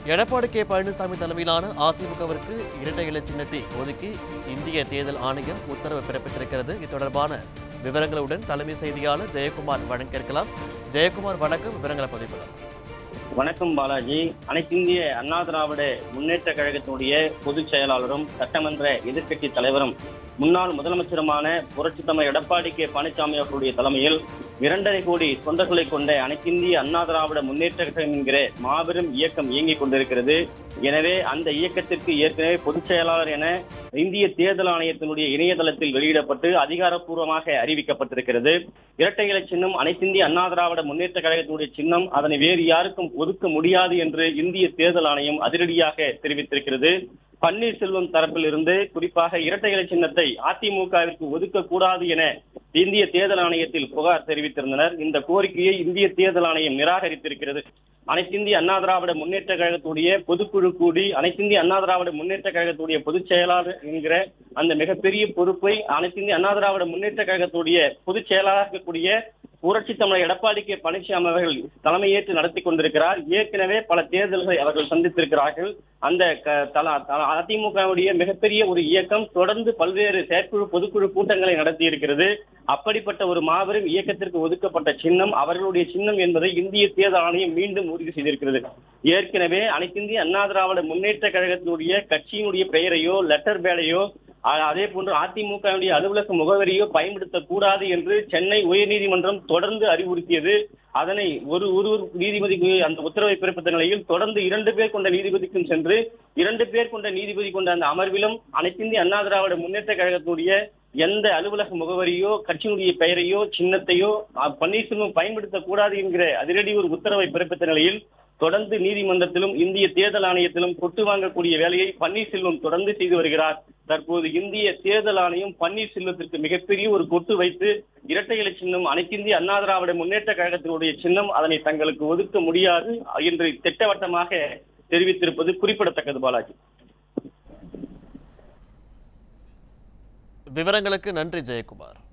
Edappadi K Palaniswami தலைமையிலான அதிமுகவிற்கு இரட்டை இலை சின்னத்தை ஒதுக்கி இந்திய தேர்தல் ஆணையம் உத்தரவு பிறப்பித்திருக்கிறது இது தொடர்பான விவரங்களுடன் தலைமை செய்தியாளர் ஜெயக்குமார் வழங்க இருக்கலாம் ஜெயக்குமார் வணக்கம் விவரங்களை பதிவிடலாம் வணக்கம் பாலாஜி அனைத்திந்திய அண்ணா திராவிட முன்னேற்ற கழகத்தினுடைய பொதுச் செயலாளரும் சட்டமன்ற எதிர்க்கட்சி தலைவரும் முன்னாள் முதலமைச்சருமான புரட்சி தமிழர் எடப்பாடி கே பழனிசாமி அவர்களுடைய தலைமையில் இரண்டரை கோடி தொண்டர்களை கொண்ட அனைத்திந்திய அண்ணா திராவிட முன்னேற்ற கழகம் என்கிற மாபெரும் இயக்கம் இயங்கிக் கொண்டிருக்கிறது எனவே அந்த இயக்கத்திற்கு ஏற்கனவே பொதுச் செயலாளர் என இந்திய தேர்தல் ஆணையத்தினுடைய இணையதளத்தில் வெளியிடப்பட்டு அதிகாரப்பூர்வமாக அறிவிக்கப்பட்டிருக்கிறது இரட்டை இலை சின்னம் அனைத்திந்திய அண்ணா திராவிட முன்னேற்ற கழகத்தினுடைய சின்னம் அதனை வேறு யாருக்கும் ஒதுக்க முடியாது என்று இந்திய தேர்தல் ஆணையம் அதிரடியாக தெரிவித்திருக்கிறது பன்னீர்செல்வம் தரப்பில் இருந்து குறிப்பாக இரட்டை இலை சின்னத்தை அதிமுகவிற்கு ஒதுக்கக்கூடாது என இந்திய தேர்தல் ஆணையத்தில் புகார் தெரிவித்திருந்தனர் இந்த கோரிக்கையை இந்திய தேர்தல் ஆணையம் நிராகரித்திருக்கிறது அனைத்திந்திய அண்ணா திராவிட முன்னேற்ற கழகத்துடைய பொதுக்குழு கூடி அனைத்திந்திய அண்ணா திராவிட முன்னேற்ற கழகத்துடைய பொதுச் செயலாளர் என்கிற அந்த மிகப்பெரிய பொறுப்பை அனைத்திந்திய அண்ணா திராவிட முன்னேற்ற கழகத்துடைய பொதுச் செயலாளராக இருக்கக்கூடிய புரட்சி தமிழர் எடப்பாடி கே பழனிசாமி அவர்கள் தலைமையேற்று நடத்தி கொண்டிருக்கிறார் ஏற்கனவே பல தேர்தல்களை அவர்கள் சந்தித்திருக்கிறார்கள் அந்த க- தல- தல- அதிமுகவுடைய மிகப்பெரிய ஒரு இயக்கம் தொடர்ந்து பல்வேறு செயற்குழு பொதுக்குழு கூட்டங்களை நடத்தி இருக்கிறது அப்படிப்பட்ட ஒரு மாபெரும் இயக்கத்திற்கு ஒதுக்கப்பட்ட சின்னம் அவர்களுடைய சின்னம் என்பதை இந்திய தேர்தல் ஆணையம் மீண்டும் உறுதி செய்திருக்கிறது ஏற்கனவே அனைத்திந்திய அண்ணா திராவிட முன்னேற்ற கழகத்தினுடைய கட்சியினுடைய பெயரையோ லெட்டர் பேடையோ அ- அதே போன்று அதிமுகவுடைய அலுவலக முகவரியோ பயன்படுத்தக் கூடாது என்று சென்னை உயர்நீதிமன்றம் தொடர்ந்து அறிவுறுத்தியது அதனை ஒரு ஒரு நீதிபதிக்கு அந்த உத்தரவை பிறப்பித்த நிலையில் தொடர்ந்து இரண்டு பேர் கொண்ட நீதிபதிக்கும் சென்று இரண்டு பேர் கொண்ட நீதிபதி கொண்ட அந்த அமர்விலும் அனைத்திந்திய அண்ணா திராவிட முன்னேற்ற கழகத்துடைய எந்த அலுவலக முகவரியோ கட்சியினுடைய பெயரையோ சின்னத்தையோ அ, பன்னீர்செல்வம் பயன்படுத்தக் கூடாது என்கிற அதிரடி ஒரு உத்தரவை பிறப்பித்த நிலையில் தொடர்ந்து நீதிமன்றத்திலும் இந்திய தேர்தல் ஆணையத்திலும் கொட்டு வாங்கக்கூடிய வேலையை பன்னீர்செல்வம் தொடர்ந்து செய்து வருகிறார் தற்போது இந்திய தேர்தல் ஆணையம் பன்னீர்செல்வத்திற்கு மிகப்பெரிய ஒரு கொட்டு வைத்து இரட்டை இலை சின்னம் அனைத்திந்திய அண்ணா திராவிட முன்னேற்ற கழகத்தினுடைய சின்னம் அதனை தங்களுக்கு ஒதுக்க முடியாது என்று திட்டவட்டமாக தெரிவித்திருப்பது குறிப்பிடத்தக்கது பாலாஜி விவரங்களுக்கு நன்றி ஜெயக்குமார்